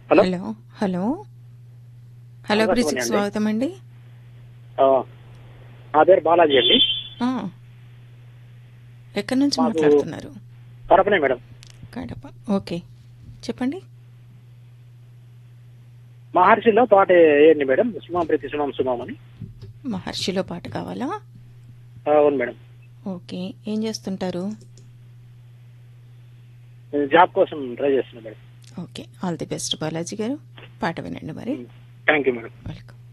Hello hello hello hello Akashvani బ్రిడ్జ్కి అండి. స్వాగతం అండి ఆ, నా పేరు బాలాజీ అండి ఆ. ఎక్కడి నుంచి మాకు- మాట్లాడుతున్నారు కడపనే మేడం కడప ఓకే చెప్పండి మహర్షిలో పాట ఏంటి మేడం సుమాం ప్రతి సుమాం సుమాం అని మహర్షిలో పాట కావాలా ఆ, అవును మేడం ఓకే ఏం చేస్తుంటారు నేను జాబ్ కోసం ట్రై చేస్తున్నా madam okay all the best Balaji garu పాట వినండి మరి థ్యాంక్ యూ మేడం వెల్కమ్